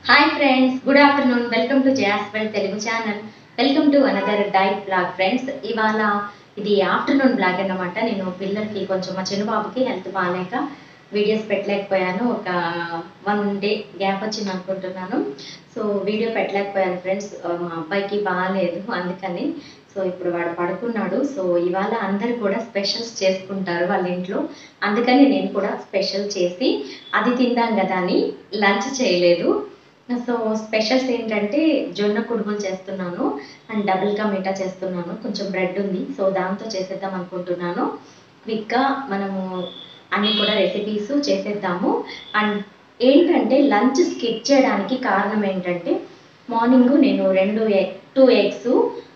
hi friends good afternoon welcome to జాస్వెల్ Telugu channel welcome to another diet blog friends ఇవాళ ఇది afternoon blog అన్నమాట నేను పిల్లలకి కొంచెం మా చిన్న బాబుకి హెల్త్ బాగాలేక వీడియోస్ పెట్టలేకపోయాను ఒక వన్ డే గ్యాప్ వచ్చింది అనుకుంటున్నాను సో వీడియో పెట్టలేకపోయాను ఫ్రెండ్స్ మా అబ్బాయికి బాగాలేదు అందుకని సో ఇప్పుడు వాడు పడుకున్నాడు సో ఇవాళ అందరు కూడా స్పెషల్స్ చేసుకుంటారు వాళ్ళ ఇంట్లో అందుకని నేను కూడా స్పెషల్ చేసి అది తిందాం కదా అని లంచ్ చేయలేదు సో స్పెషల్స్ ఏంటంటే జొన్న కుడుములు చేస్తున్నాను అండ్ డబుల్ కా మీఠా చేస్తున్నాను కొంచెం బ్రెడ్ ఉంది సో దాంతో చేసేద్దాం అనుకుంటున్నాను క్విక్గా మనము అన్ని కూడా రెసిపీస్ చేసేద్దాము అండ్ ఏంటంటే లంచ్ స్కిప్ చేయడానికి కారణం ఏంటంటే మార్నింగ్ నేను రెండు ఎగ్ టూ ఎగ్స్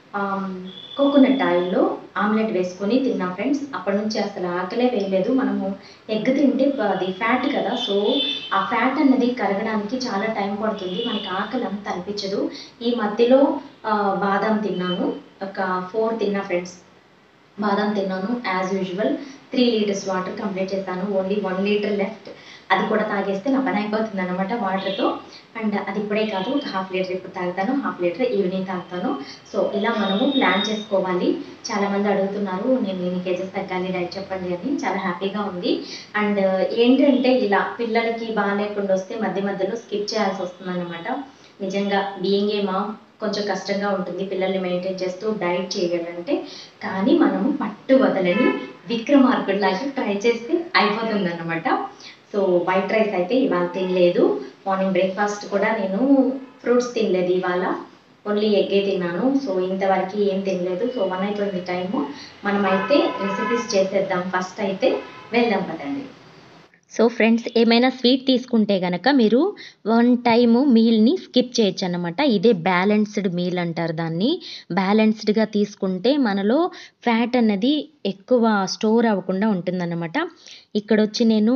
కోకోనట్ ఆయిల్లో ఆమ్లెట్ వేసుకొని తిన్నా ఫ్రెండ్స్ అప్పటి నుంచి అసలు ఆకలే వేయలేదు మనము ఎగ్ తింటే అది ఫ్యాట్ కదా సో ఆ ఫ్యాట్ అన్నది కరగడానికి చాలా టైం పడుతుంది మనకి ఆకలి అంత అనిపించదు ఈ మధ్యలో ఆ, బాదం తిన్నాను ఒక ఫోర్ తిన్నా ఫ్రెండ్స్ బాదం తిన్నాను as usual three litres water complete చేశాను ఓన్లీ వన్ లీటర్ లెఫ్ట్ అది కూడా తాగేస్తే నా పని అయిపోతుంది అనమాట వాటర్తో అండ్ అది ఇప్పుడే కాదు ఒక హాఫ్ లీటర్ ఇప్పుడు తాగుతాను హాఫ్ లీటర్ ఈవినింగ్ తాగుతాను సో ఇలా మనము ప్లాన్ చేసుకోవాలి చాలా మంది అడుగుతున్నారు నేను ఎన్ని కేజెస్ తగ్గాలి డైట్ చెప్పండి అని చాలా హ్యాపీగా ఉంది అండ్ ఏంటంటే ఇలా పిల్లలకి బాగాలేకుండా వస్తే మధ్య మధ్యలో స్కిప్ చేయాల్సి వస్తుంది అనమాట నిజంగా బీయింగ్ ఏ మామ్ కొంచెం కష్టంగా ఉంటుంది పిల్లల్ని మెయింటైన్ చేస్తూ డైట్ చేయాలంటే కానీ మనము పట్టు వదలని విక్రమార్కుడిలాగా ట్రై చేస్తే అయిపోతుంది అనమాట సో వైట్ రైస్ అయితే ఇవాళ తినలేదు మార్నింగ్ బ్రేక్ఫాస్ట్ కూడా నేను ఫ్రూట్స్ తినలేదు ఇవాళ ఓన్లీ ఎగ్గే తిన్నాను సో ఇంతవరకు ఏం తినలేదు సో వన్ అయిపోయింది టైము మనమైతే రెసిపీస్ చేసేద్దాం ఫస్ట్ అయితే వెళ్దాం పదండి సో ఫ్రెండ్స్ ఏమైనా స్వీట్ తీసుకుంటే గనక మీరు వన్ టైము మీల్ని స్కిప్ చేయొచ్చు అన్నమాట ఇదే బ్యాలెన్స్డ్ మీల్ అంటారు దాన్ని బ్యాలెన్స్డ్గా తీసుకుంటే మనలో ఫ్యాట్ అన్నది ఎక్కువ స్టోర్ అవ్వకుండా ఉంటుందన్నమాట ఇక్కడ వచ్చి నేను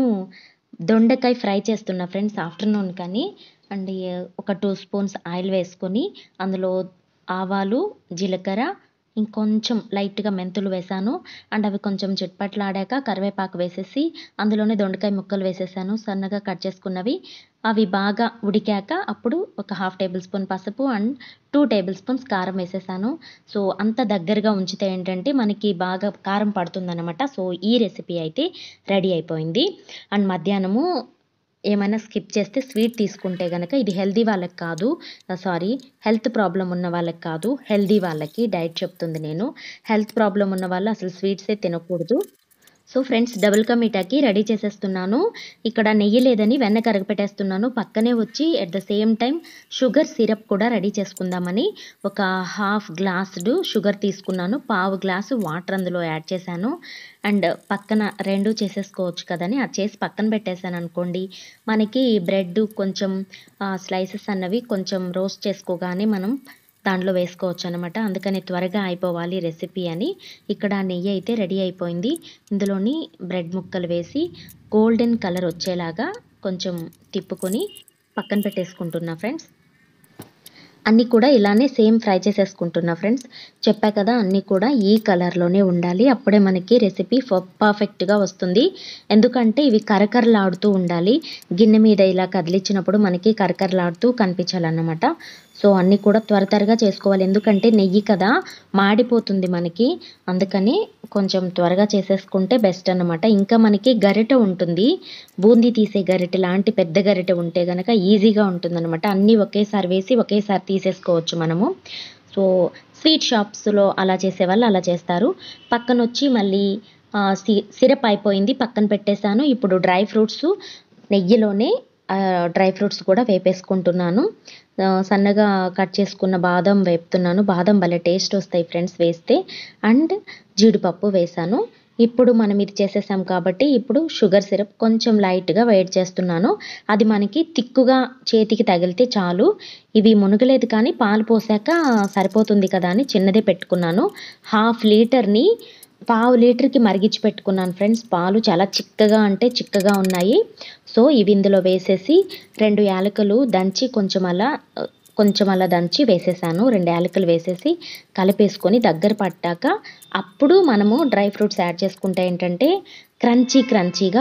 దొండకాయ ఫ్రై చేస్తున్నా ఫ్రెండ్స్ ఆఫ్టర్నూన్ కానీ అండ్ ఒక టూ స్పూన్స్ ఆయిల్ వేసుకొని అందులో ఆవాలు జీలకర్ర ఇంకొంచెం లైట్గా మెంతులు వేసాను అండ్ అవి కొంచెం చిట్పట్లాడాక కరివేపాకు వేసేసి అందులోనే దొండకాయ ముక్కలు వేసేసాను సన్నగా కట్ చేసుకున్నవి అవి బాగా ఉడికాక అప్పుడు ఒక హాఫ్ టేబుల్ స్పూన్ పసుపు అండ్ టూ టేబుల్ స్పూన్స్ కారం వేసేసాను సో అంత దగ్గరగా ఉంచితే ఏంటంటే మనకి బాగా కారం పడుతుందన్నమాట సో ఈ రెసిపీ అయితే రెడీ అయిపోయింది అండ్ మధ్యాహ్నము ఏమైనా స్కిప్ చేస్తే స్వీట్ తీసుకుంటే కనుక ఇది హెల్దీ వాళ్ళకి కాదు సారీ హెల్త్ ప్రాబ్లం ఉన్న వాళ్ళకి కాదు హెల్దీ వాళ్ళకి డైట్ చెప్తుంది నేను హెల్త్ ప్రాబ్లం ఉన్న వాళ్ళు అసలు స్వీట్సే తినకూడదు సో ఫ్రెండ్స్ డబుల్ కా మీఠాకి రెడీ చేసేస్తున్నాను ఇక్కడ నెయ్యి లేదని వెన్న కరగపెట్టేస్తున్నాను పక్కనే వచ్చి at the same time sugar syrup కూడా రెడీ చేసుకుందామని ఒక హాఫ్ గ్లాసుడు షుగర్ తీసుకున్నాను పావు గ్లాసు వాటర్ అందులో యాడ్ చేశాను అండ్ పక్కన రెండు చేసేసుకోవచ్చు కదని అది చేసి పక్కన పెట్టేశాను అనుకోండి మనకి బ్రెడ్ కొంచెం స్లైసెస్ అన్నవి కొంచెం రోస్ట్ చేసుకోగానే మనం దాంట్లో వేసుకోవచ్చు అనమాట అందుకని త్వరగా అయిపోవాలి రెసిపీ అని ఇక్కడ నెయ్యి అయితే రెడీ అయిపోయింది ఇందులోని బ్రెడ్ ముక్కలు వేసి గోల్డెన్ కలర్ వచ్చేలాగా కొంచెం తిప్పుకొని పక్కన పెట్టేసుకుంటున్నా ఫ్రెండ్స్ అన్నీ కూడా ఇలానే సేమ్ ఫ్రై చేసేసుకుంటున్నా ఫ్రెండ్స్ చెప్పా కదా అన్నీ కూడా ఈ కలర్లోనే ఉండాలి అప్పుడే మనకి రెసిపీ పర్ఫెక్ట్గా వస్తుంది ఎందుకంటే ఇవి కరకరలాడుతూ ఉండాలి గిన్నె మీద ఇలా కదిలించినప్పుడు మనకి కరకరలాడుతూ కనిపించాలన్నమాట సో అన్నీ కూడా త్వర త్వరగా చేసుకోవాలి ఎందుకంటే నెయ్యి కదా మాడిపోతుంది మనకి అందుకని కొంచెం త్వరగా చేసేసుకుంటే బెస్ట్ అన్నమాట ఇంకా మనకి గరిటె ఉంటుంది బూందీ తీసే గరిటె లాంటి పెద్ద గరిటె ఉంటే కనుక ఈజీగా ఉంటుందన్నమాట అన్నీ ఒకేసారి వేసి ఒకేసారి తీసేసుకోవచ్చు మనము సో స్వీట్ షాప్స్లో అలా చేసే వాళ్ళు అలా చేస్తారు పక్కన వచ్చి మళ్ళీ ఆ, సి సిరప్ అయిపోయింది పక్కన పెట్టేశాను ఇప్పుడు డ్రై ఫ్రూట్స్ నెయ్యిలోనే ఆ, డ్రై ఫ్రూట్స్ కూడా వేపేసుకుంటున్నాను ఆ, సన్నగా కట్ చేసుకున్న బాదం వేపుతున్నాను బాదం భలే టేస్ట్ వస్తాయి ఫ్రెండ్స్ వేస్తే అండ్ జీడిపప్పు వేసాను ఇప్పుడు మనం ఇది చేసేసాం కాబట్టి ఇప్పుడు షుగర్ సిరప్ కొంచెం లైట్గా వేడి చేస్తున్నాను అది మనకి తిక్కుగా చేతికి తగిలితే చాలు ఇవి మునగలేదు కానీ పాలు పోసాక సరిపోతుంది కదా అని చిన్నదే పెట్టుకున్నాను హాఫ్ లీటర్ని పావు లీటర్కి మరిగించి పెట్టుకున్నాను ఫ్రెండ్స్ పాలు చాలా చిక్కగా అంటే చిక్కగా ఉన్నాయి సో ఇవి ఇందులో వేసేసి రెండు యాలకులు దంచి కొంచెం అలా కొంచెం అలా దంచి వేసేసాను రెండు యాలకులు వేసేసి కలిపేసుకొని దగ్గర పట్టాక అప్పుడు మనము డ్రై ఫ్రూట్స్ యాడ్ చేసుకుంటే ఏంటంటే క్రంచీ క్రంచీగా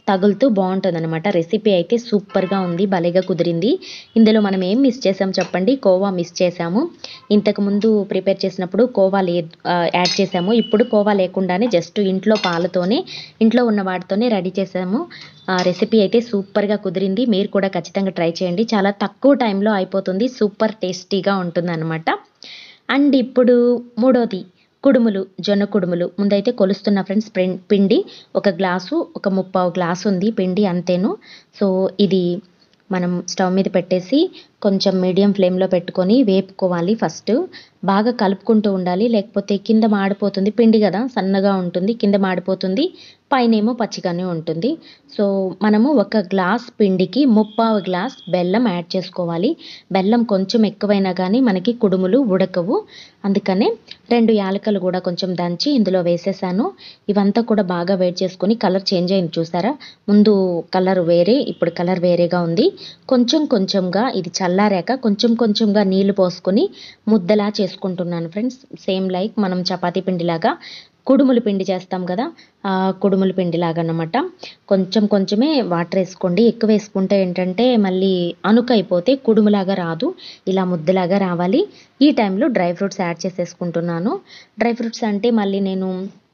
తగులుతూ బాగుంటుంది అనమాట రెసిపీ అయితే సూపర్గా ఉంది భలేగా కుదిరింది ఇందులో మనం ఏం మిస్ చేసాం చెప్పండి కోవా మిస్ చేసాము ఇంతకుముందు ప్రిపేర్ చేసినప్పుడు కోవా లే ఆ, యాడ్ చేసాము ఇప్పుడు కోవా లేకుండానే జస్ట్ ఇంట్లో పాలతోనే ఇంట్లో ఉన్న వాటితోనే రెడీ చేసాము ఆ రెసిపీ అయితే సూపర్గా కుదిరింది మీరు కూడా ఖచ్చితంగా ట్రై చేయండి చాలా తక్కువ టైంలో అయిపోతుంది సూపర్ టేస్టీగా ఉంటుంది అనమాట అండ్ ఇప్పుడు మూడోది కుడుములు జొన్న కుడుములు ముందైతే కొలుస్తున్న ఫ్రెండ్స్ పిం- పిండి ఒక గ్లాసు ఒక ముప్పావు గ్లాసు ఉంది పిండి అంతేను సో ఇది మనం స్టవ్ మీద పెట్టేసి కొంచెం మీడియం ఫ్లేమ్లో పెట్టుకొని వేపుకోవాలి ఫస్ట్ బాగా కలుపుకుంటూ ఉండాలి లేకపోతే కింద మాడిపోతుంది పిండి కదా సన్నగా ఉంటుంది కింద మాడిపోతుంది పైనేమో పచ్చిగానే ఉంటుంది సో మనము ఒక గ్లాస్ పిండికి ముప్పావు గ్లాస్ బెల్లం యాడ్ చేసుకోవాలి బెల్లం కొంచెం ఎక్కువైనా కానీ మనకి కుడుములు ఉడకవు అందుకనే రెండు యాలకలు కూడా కొంచెం దంచి ఇందులో వేసేసాను ఇవంతా కూడా బాగా వేడి చేసుకొని కలర్ చేంజ్ అయింది చూసారా ముందు కలర్ వేరే ఇప్పుడు కలర్ వేరేగా ఉంది కొంచెం కొంచెంగా ఇది చల్లారాక కొంచెం కొంచెంగా నీళ్లు పోసుకొని ముద్దలా చేసుకుంటున్నాను ఫ్రెండ్స్ సేమ్ లైక్ మనం చపాతీ పిండిలాగా కుడుములు పిండి చేస్తాం కదా ఆ కుడుములు పిండి లాగా అన్నమాట కొంచెం కొంచెమే వాటర్ వేసుకోండి ఎక్కువ వేసుకుంటే ఏంటంటే మళ్ళీ అనుకు అయిపోతే కుడుములాగా రాదు ఇలా ముద్దలాగా రావాలి ఈ టైంలో డ్రై ఫ్రూట్స్ యాడ్ చేసేసుకుంటున్నాను డ్రై ఫ్రూట్స్ అంటే మళ్ళీ నేను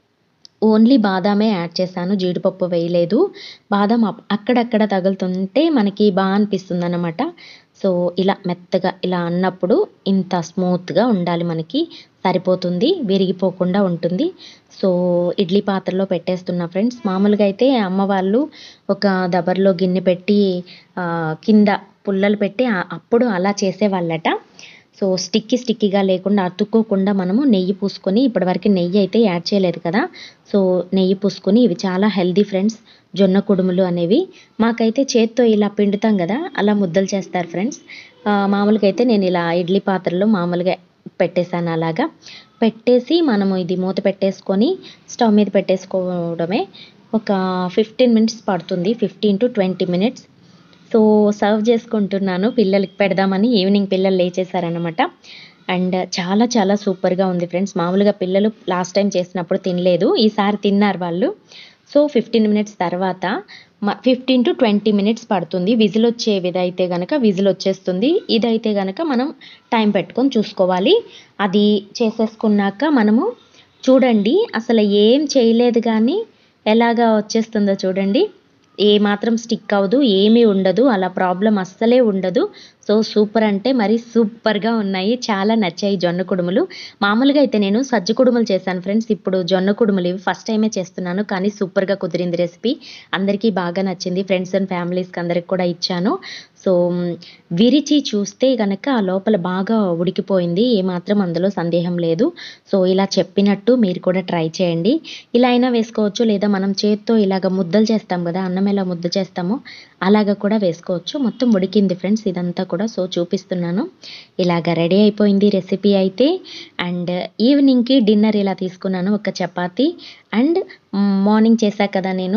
ఓన్లీ బాదామే యాడ్ చేశాను జీడిపప్పు వేయలేదు బాదం అప్- అక్కడక్కడ తగులుతుంటే మనకి బాగా అనిపిస్తుంది అన్నమాట సో ఇలా మెత్తగా ఇలా అన్నప్పుడు ఇంత స్మూత్గా ఉండాలి మనకి సరిపోతుంది విరిగిపోకుండా ఉంటుంది సో ఇడ్లీ పాత్రలో పెట్టేస్తున్నా ఫ్రెండ్స్ మామూలుగా అయితే అమ్మ వాళ్ళు ఒక దబర్లో గిన్నె పెట్టి ఆ, కింద పుల్లలు పెట్టి ఆ- అప్పుడు అలా చేసేవాళ్ళట సో స్టిక్కీ స్టిక్కీగా లేకుండా అతుక్కోకుండా మనము నెయ్యి పూసుకొని ఇప్పటివరకు నెయ్యి అయితే యాడ్ చేయలేదు కదా సో నెయ్యి పూసుకొని ఇవి చాలా హెల్దీ ఫ్రెండ్స్ జొన్న కుడుములు అనేవి మాకైతే చేత్తో ఇలా పిండుతాం కదా అలా ముద్దలు చేస్తారు ఫ్రెండ్స్ ఆ, మామూలుగా అయితే నేను ఇలా ఇడ్లీ పాత్రలో మామూలుగా పెట్టేశాను అలాగా పెట్టేసి మనము ఇది మూత పెట్టేసుకొని స్టవ్ మీద పెట్టేసుకోవడమే ఒక ఫిఫ్టీన్ మినిట్స్ పడుతుంది fifteen to twenty minutes so serve చేసుకుంటున్నాను పిల్లలకి పెడదామని ఈవినింగ్ పిల్లలు లేచేసారనమాట అండ్ చాలా చాలా సూపర్గా ఉంది ఫ్రెండ్స్ మామూలుగా పిల్లలు లాస్ట్ టైం చేసినప్పుడు తినలేదు ఈసారి తిన్నారు వాళ్ళు సో ఫిఫ్టీన్ మినిట్స్ తర్వాత ఫిఫ్టీన్ టు ట్వంటీ మినిట్స్ పడుతుంది విజిల్ వచ్చేది అయితే కనుక విజిల్ వచ్చేస్తుంది ఇదైతే కనుక మనం టైం పెట్టుకొని చూసుకోవాలి అది చేసేసుకున్నాక మనము చూడండి అసలు ఏం చేయలేదు కానీ ఎలాగా వచ్చేస్తుందో చూడండి ఏ మాత్రం స్టిక్ అవ్వదు ఏమీ ఉండదు అలా ప్రాబ్లం అస్సలే ఉండదు సో సూపర్ అంటే మరి సూపర్గా ఉన్నాయి చాలా నచ్చాయి జొన్న కుడుములు మామూలుగా అయితే నేను సజ్జ కుడుములు చేశాను ఫ్రెండ్స్ ఇప్పుడు జొన్న కుడుములు ఇవి ఫస్ట్ టైమే చేస్తున్నాను కానీ సూపర్గా కుదిరింది రెసిపీ అందరికీ బాగా నచ్చింది ఫ్రెండ్స్ అండ్ ఫ్యామిలీస్కి అందరికి కూడా ఇచ్చాను సో మ్, విరిచి చూస్తే కనుక ఆ లోపల బాగా ఉడికిపోయింది ఏమాత్రం అందులో సందేహం లేదు సో ఇలా చెప్పినట్టు మీరు కూడా ట్రై చేయండి ఇలా అయినా వేసుకోవచ్చు లేదా మనం చేత్తో ఇలాగ ముద్దలు చేస్తాం కదా అన్నం ఎలా ముద్ద చేస్తామో అలాగ కూడా వేసుకోవచ్చు మొత్తం ఉడికింది ఫ్రెండ్స్ ఇదంతా కూడా సో చూపిస్తున్నాను ఇలాగ రెడీ అయిపోయింది రెసిపీ అయితే అండ్ ఈవినింగ్కి డిన్నర్ ఇలా తీసుకున్నాను ఒక చపాతీ అండ్ మార్నింగ్ చేశా కదా నేను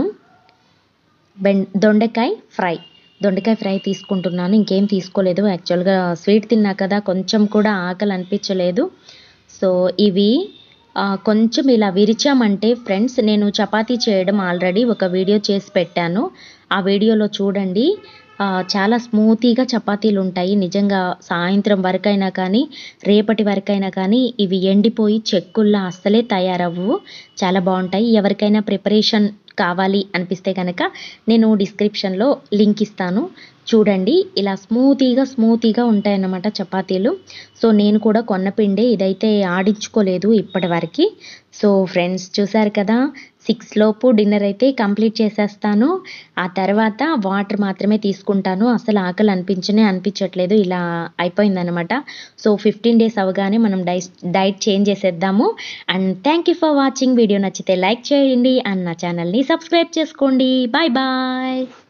బెం దొండకాయ ఫ్రై దొండకాయ ఫ్రై తీసుకుంటున్నాను ఇంకేం తీసుకోలేదు యాక్చువల్గా స్వీట్ తిన్నా కదా కొంచెం కూడా ఆకలి అనిపించలేదు సో ఇవి ఆ, కొంచెం ఇలా విరిచామంటే ఫ్రెండ్స్ నేను చపాతీ చేయడం ఆల్రెడీ ఒక వీడియో చేసి పెట్టాను ఆ వీడియోలో చూడండి ఆ, చాలా స్మూతీగా చపాతీలు ఉంటాయి నిజంగా సాయంత్రం వరకైనా కానీ రేపటి వరకైనా కానీ ఇవి ఎండిపోయి చెక్కుల్లా అస్సలే తయారవ్వు చాలా బాగుంటాయి ఎవరికైనా ప్రిపరేషన్ కావాలి అనిపిస్తే కనుక నేను డిస్క్రిప్షన్లో లింక్ ఇస్తాను చూడండి ఇలా స్మూతీగా స్మూతీగా ఉంటాయన్నమాట చపాతీలు సో నేను కూడా కొన్న పిండే ఇదైతే ఆడించుకోలేదు ఇప్పటి వరకు సో ఫ్రెండ్స్ చూసారు కదా సిక్స్ లోపు డిన్నర్ అయితే కంప్లీట్ చేసేస్తాను ఆ తర్వాత వాటర్ మాత్రమే తీసుకుంటాను అసలు ఆకలి అనిపించనే అనిపించట్లేదు ఇలా అయిపోయిందనమాట సో ఫిఫ్టీన్ డేస్ అవగానే మనం డైట్ డైట్ చేంజ్ చేసేద్దాము and thank you for watching video నచ్చితే లైక్ చేయండి అండ్ నా ఛానల్ని సబ్స్క్రైబ్ చేసుకోండి బాయ్ బాయ్